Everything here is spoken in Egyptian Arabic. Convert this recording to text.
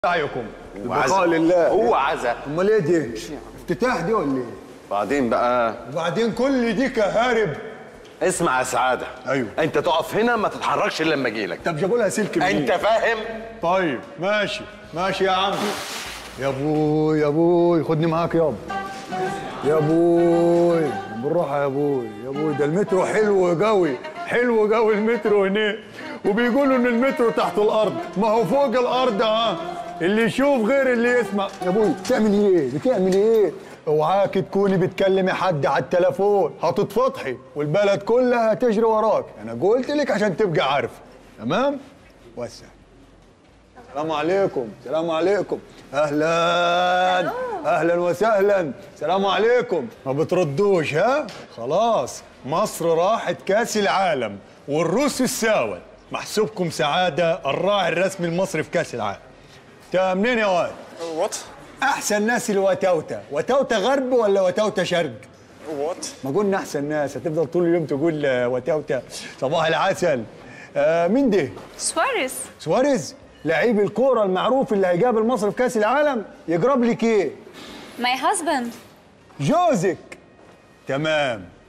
سعيكم وعزا. البقاء لله هو عزا امال ايه دي افتتاح دي ولا ايه بعدين بقى وبعدين كل دي كهارب اسمع يا سعاده أيوه. انت تقف هنا ما تتحركش الا لما اجي لك طب جابوا لها سلك منين؟ انت فاهم طيب ماشي ماشي يا عم يا ابوي يا ابوي خدني معاك يابا يا ابوي بالراحه يا ابوي يا ابوي ده المترو حلو قوي حلو قوي المترو هناك وبيقولوا ان المترو تحت الارض ما هو فوق الارض ها اللي يشوف غير اللي يسمع يا ابوي بتعمل ايه بتعمل ايه اوعاك تكوني بتكلمي حد على التليفون هتتفضحي والبلد كلها هتجري وراك انا قلت لك عشان تبقى عارفه تمام وسع السلام عليكم السلام عليكم اهلا اهلا وسهلا السلام عليكم ما بتردوش ها خلاص مصر راحت كاس العالم والروس الساوت محسوبكم سعاده الراعي الرسمي المصري في كاس العالم انت منين يا واد What? احسن ناس الوتوته وتوته غرب ولا وتوته شرق What? ما قلنا احسن ناس هتفضل طول اليوم تقول آه، وتوته صباح العسل آه مين ده سواريز سواريز لعيب الكوره المعروف اللي هيقابل مصر في كاس العالم يقرب لك ايه ماي هازبند جوزك تمام